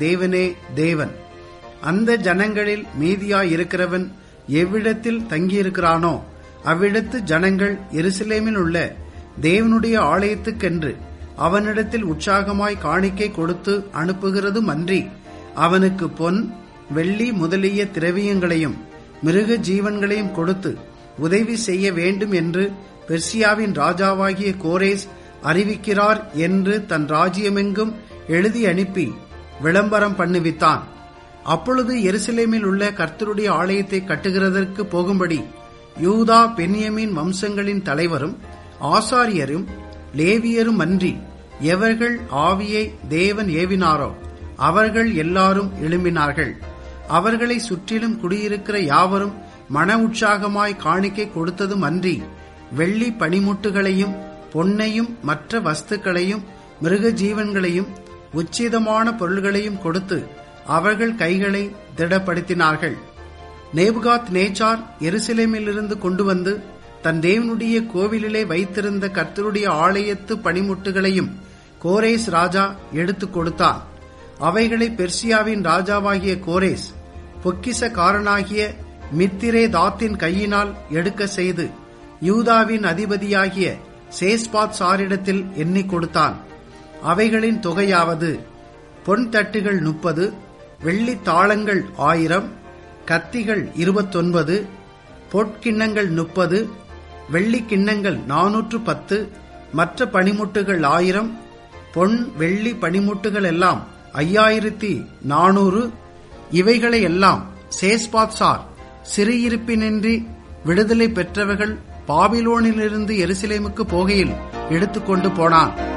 தேவனே தேவன் அந்த ஜனங்களில் மீதியாயிருக்கிறவன் எவ்விடத்தில் தங்கியிருக்கிறானோ அவ்விடத்து ஜனங்கள் எருசலேமில் உள்ள தேவனுடைய ஆலயத்துக்கென்று அவனிடத்தில் உற்சாகமாய் காணிக்கை கொடுத்து அனுப்புகிறதும் அன்றி அவனுக்கு பொன் வெள்ளி முதலிய திரவியங்களையும் மிருக ஜீவன்களையும் கொடுத்து உதவி செய்ய வேண்டும் என்று பெர்சியாவின் ராஜாவாகிய கோரேஸ் அறிவிக்கிறார் என்று தன் ராஜ்யமெங்கும் எழுதி அனுப்பி விளம்பரம் பண்ணுவித்தான் அப்பொழுது எருசலேமில் உள்ள கர்த்தருடைய ஆலயத்தை கட்டுகிறதற்கு போகும்படி யூதா பென்யமின் வம்சங்களின் தலைவரும் ஆசாரியரும் லேவியரும் அன்றி எவர்கள் ஆவியை தேவன் ஏவினாரோ அவர்கள் எல்லாரும் எழும்பினார்கள் அவர்களை சுற்றிலும் குடியிருக்கிற யாவரும் மன உற்சாகமாய் காணிக்கை கொடுத்ததும் அன்றி வெள்ளி பனிமுட்டுகளையும் பொன்னையும் மற்ற வஸ்துக்களையும் மிருக ஜீவன்களையும் உச்சிதமான பொருள்களையும் கொடுத்து அவர்கள் கைகளை திடப்படுத்தினார்கள் நேபுகாத் நேச்சார் எருசலேமிலிருந்து கொண்டு வந்து தன் தேவனுடைய கோவிலிலே வைத்திருந்த கர்த்தருடைய ஆலயத்து பனிமுட்டுகளையும் கோரேஸ் ராஜா எடுத்துக் கொடுத்தான் அவைகளை பெர்சியாவின் ராஜாவாகிய கோரேஸ் பொக்கிசக்காரனாகிய மித்திரே தாத்தின் கையினால் எடுக்க செய்து யூதாவின் அதிபதியாகிய சேஸ்பாத் சாரிடத்தில் எண்ணிக் கொடுத்தான் அவைகளின் தொகையாவது பொன் தட்டுகள் முப்பது வெள்ளி தாளங்கள் ஆயிரம் கத்திகள் இருபத்தொன்பது பொற்கிண்ணங்கள் முப்பது வெள்ளி கிண்ணங்கள் நானூற்று பத்து மற்ற பனிமுட்டுகள் ஆயிரம் பொன் வெள்ளி பனிமுட்டுகள் எல்லாம் ஐயாயிரத்தி நானூறு இவைகளை எல்லாம் சேஸ்பாத்சார் சிறையிருப்பினின்றி விடுதலை பெற்றவர்கள் பாபிலோனிலிருந்து எருசலேமுக்கு போகையில் எடுத்துக்கொண்டு போனான்